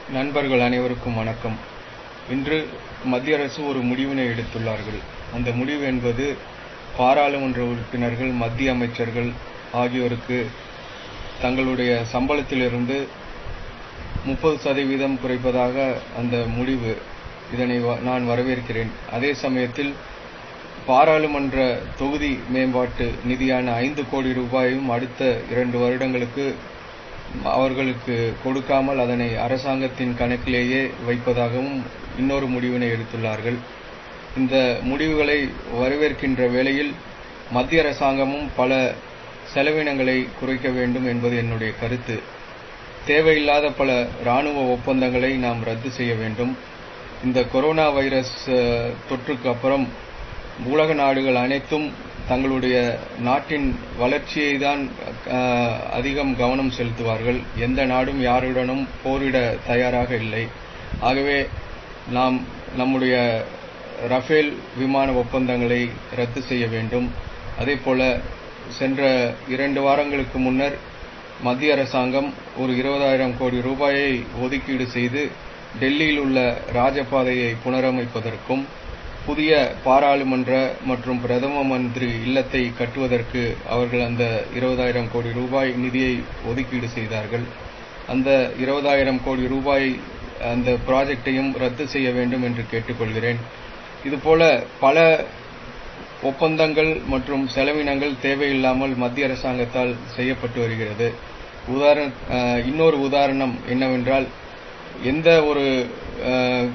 நண்பர்கள் அனைவருக்கும் வணக்கம் இன்று மத்திய அரசு ஒரு முடிவினை எடுத்துள்ளார்கள் அந்த முடிவு என்பது பாராளுமன்ற உறுப்பினர்கள் மத்திய அமைச்சர்கள் ஆகியோருக்கு தங்களுடைய சம்பளத்திலிருந்து முப்பது சதவீதம் குறைப்பதாக அந்த முடிவு இதனை வ- நான் வரவேற்கிறேன் அதே சமயத்தில் பாராளுமன்ற தொகுதி மேம்பாட்டு நிதியான ஐந்து கோடி ரூபாயும் அடுத்த இரண்டு வருடங்களுக்கு அவர்களுக்கு கொடுக்காமல் அதனை அரசாங்கத்தின் கணக்கிலேயே வைப்பதாகவும் இன்னொரு முடிவினை எடுத்துள்ளார்கள் இந்த முடிவுகளை வரவேற்கின்ற வேளையில் மத்திய அரசாங்கமும் பல செலவினங்களை குறைக்க வேண்டும் என்பது என்னுடைய கருத்து தேவையில்லாத பல ராணுவ ஒப்பந்தங்களை நாம் ரத்து செய்ய வேண்டும் இந்த கொரோனா வைரஸ் அஹ், தொற்றுக்கு அப்புறம் உலக நாடுகள் அனைத்தும் தங்களுடைய நாட்டின் வளர்ச்சியை தான் அஹ், அதிகம் கவனம் செலுத்துவார்கள் எந்த நாடும் யாருடனும் போரிட தயாராக இல்லை ஆகவே நாம் நம்முடைய ரஃபேல் விமான ஒப்பந்தங்களை ரத்து செய்ய வேண்டும் அதேபோல சென்ற இரண்டு வாரங்களுக்கு முன்னர் மத்திய அரசாங்கம் ஒரு இருபதாயிரம் கோடி ரூபாயை ஒதுக்கீடு செய்து டெல்லியில் உள்ள ராஜபாதையை புனரமைப்பதற்கும் புதிய பாராளுமன்ற மற்றும் பிரதம மந்திரி இல்லத்தை கட்டுவதற்கு அவர்கள் அந்த இருபதாயிரம் கோடி ரூபாய் நிதியை ஒதுக்கீடு செய்தார்கள் அந்த இருபதாயிரம் கோடி ரூபாய் அந்த ப்ராஜெக்டையும் ரத்து செய்ய வேண்டும் என்று கேட்டுக்கொள்கிறேன் இதுபோல பல ஒப்பந்தங்கள் மற்றும் செலவினங்கள் தேவையில்லாமல் மத்திய அரசாங்கத்தால் செய்யப்பட்டு வருகிறது உதாரண அஹ், இன்னொரு உதாரணம் என்னவென்றால் எந்த ஒரு அஹ்,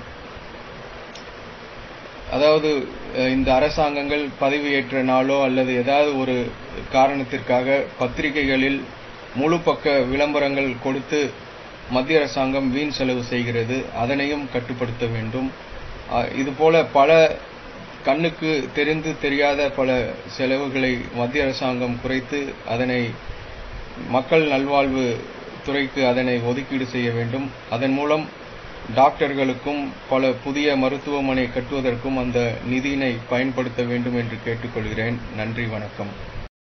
அதாவது அஹ், இந்த அரசாங்கங்கள் பதவியேற்ற நாளோ அல்லது ஏதாவது ஒரு காரணத்திற்காக பத்திரிகைகளில் முழு பக்க விளம்பரங்கள் கொடுத்து மத்திய அரசாங்கம் வீண் செலவு செய்கிறது அதனையும் கட்டுப்படுத்த வேண்டும் அஹ், இதுபோல பல கண்ணுக்கு தெரிந்து தெரியாத பல செலவுகளை மத்திய அரசாங்கம் குறைத்து அதனை மக்கள் நல்வாழ்வு துறைக்கு அதனை ஒதுக்கீடு செய்ய வேண்டும் அதன் மூலம் டாக்டர்களுக்கும் பல புதிய மருத்துவமனை கட்டுவதற்கும் அந்த நிதியினை பயன்படுத்த வேண்டும் என்று கேட்டுக்கொள்கிறேன் நன்றி வணக்கம்